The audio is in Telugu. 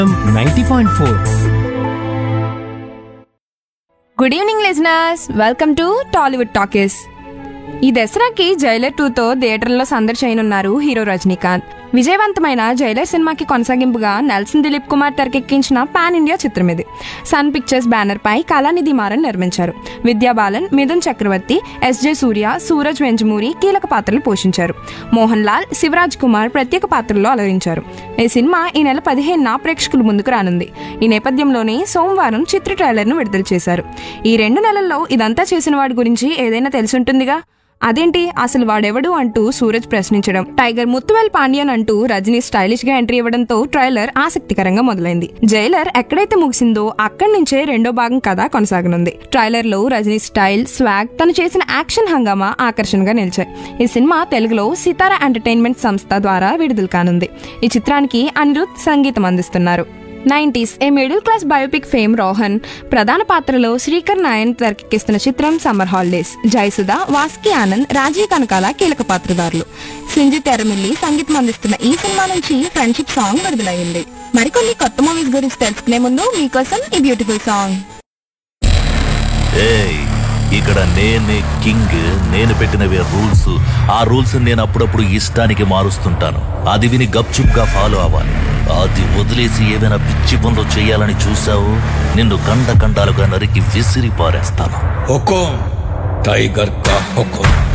ninety point four good evening listeners welcome to Tollywood talkies ఈ దసరాకి జైలర్ టూతో థియేటర్లో సందడి చేయనున్నారు హీరో రజనీకాంత్ విజయవంతమైన జైలర్ సినిమాకి కొనసాగింపుగా నెల్సన్ దిలీప్ కుమార్ తెరకెక్కించిన పాన్ ఇండియా చిత్రం ఇది సన్ పిక్చర్స్ బ్యానర్ పై కళానిధి మారన్ నిర్మించారు విద్యా బాలన్ మిథున్ చక్రవర్తి ఎస్జే సూర్య సూరజ్ వెంజమూరి కీలక పాత్రలు పోషించారు మోహన్ లాల్ శివరాజ్ కుమార్ ప్రత్యేక పాత్రల్లో అలరించారు ఈ సినిమా ఈ నెల పదిహేనున ప్రేక్షకుల ముందుకు రానుంది ఈ నేపథ్యంలోనే సోమవారం చిత్ర ట్రైలర్ను విడుదల చేశారు ఈ రెండు నెలల్లో ఇదంతా చేసిన వాడి గురించి ఏదైనా తెలిసుంటుందిగా అదేంటి అసలు వాడెవడు అంటూ సూరజ్ ప్రశ్నించడం టైగర్ ముత్తువెల్ పాండ్యన్ అంటూ రజనీ స్టైలిష్ గా ఎంట్రీ ఇవ్వడంతో ట్రైలర్ ఆసక్తికరంగా మొదలైంది జైలర్ ఎక్కడైతే ముగిసిందో అక్కడి నుంచే రెండో భాగం కథ కొనసాగనుంది ట్రైలర్ లో రజనీ స్టైల్ స్వాగ్ తను చేసిన యాక్షన్ హంగామా ఆకర్షణగా నిలిచాయి ఈ సినిమా తెలుగులో సితారా ఎంటర్టైన్మెంట్ సంస్థ ద్వారా విడుదల కానుంది ఈ చిత్రానికి అనిరుద్ సంగీతం అందిస్తున్నారు nineties a middle class biopic fame Rohan ప్రధాన పాత్రలో శ్రీకర్ నాయన్ తెరకెక్కిస్తున్న చిత్రం సమ్మర్ హాలిడేస్ జయసుధ వాస్కి ఆనంద్ రాజీవ్ కనకాల కీలక పాత్రధారులు సింజి తెరమిల్లి సంగీతం అందిస్తున్న ఈ సినిమా నుంచి ఫ్రెండ్షిప్ సాంగ్ విడుదలైంది మరికొన్ని కొత్త మూవీస్ గురించి తెలుసుకునే ముందు మీకోసం ఈ బ్యూటిఫుల్ సాంగ్ ఏయ్ ఇక్కడ నేనే కింగ్ నేను పెట్టినవే రూల్స్ ఆ రూల్స్ నేను అప్పుడప్పుడు ఇష్టానికి మారుస్తుంటాను అది విని గప్చుప్గా ఫాలో అవ్వాలి అది వదిలేసి ఏదైనా పిచ్చి పనులు చేయాలని చూసావు నిన్ను కండ కండాలుగా నరికి విసిరి పారేస్తాను हुकुम टाइगर का हुकुम